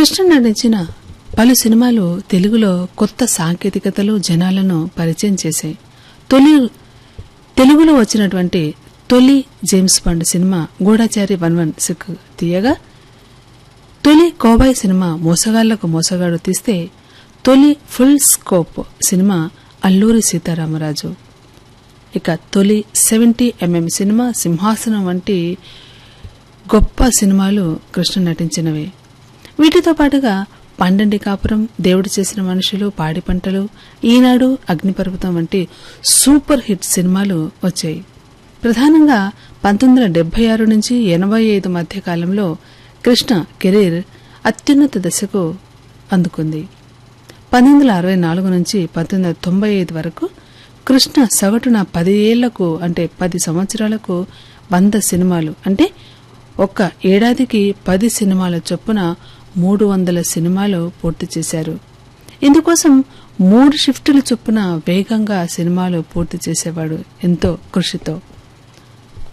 కృష్ణ నటించిన పలు సినిమాలు తెలుగులో కొత్త సాంకేతికతలు జనాలను పరిచయం చేశాయి తొలి తెలుగులో వచ్చినటువంటి తొలి జేమ్స్ బాండ్ సినిమా గూఢచారి వన్ వన్ సిక్ తీయగా తొలి కోబాయ్ సినిమా మోసగాళ్లకు మోసగాడు తీస్తే తొలి ఫుల్ స్కోప్ సినిమా అల్లూరి సీతారామరాజు ఇక తొలి సెవెంటీ ఎంఎం సినిమా సింహాసనం వంటి గొప్ప సినిమాలు కృష్ణ నటించినవే వీటితో పాటుగా పండండి కాపురం దేవుడు చేసిన మనుషులు పాడి పంటలు ఈనాడు అగ్నిపర్వతం వంటి సూపర్ హిట్ సినిమాలు వచ్చాయి ప్రధానంగా పంతొమ్మిది వందల డెబ్బై ఆరు నుంచి ఎనభై ఐదు మధ్య కాలంలో కృష్ణ కెరీర్ అత్యున్నత దశకు అందుకుంది పంతొమ్మిది వందల అరవై నాలుగు నుంచి పంతొమ్మిది వందల తొంభై ఐదు వరకు కృష్ణ సగటున పది ఏళ్లకు అంటే పది సంవత్సరాలకు వంద సినిమాలు అంటే ఒక్క ఏడాదికి పది సినిమాల చొప్పున మూడు వందల సినిమాలు పూర్తి చేశారు ఇందుకోసం మూడు షిఫ్టుల చొప్పున వేగంగా సినిమాలు పూర్తి చేసేవాడు ఎంతో కృషితో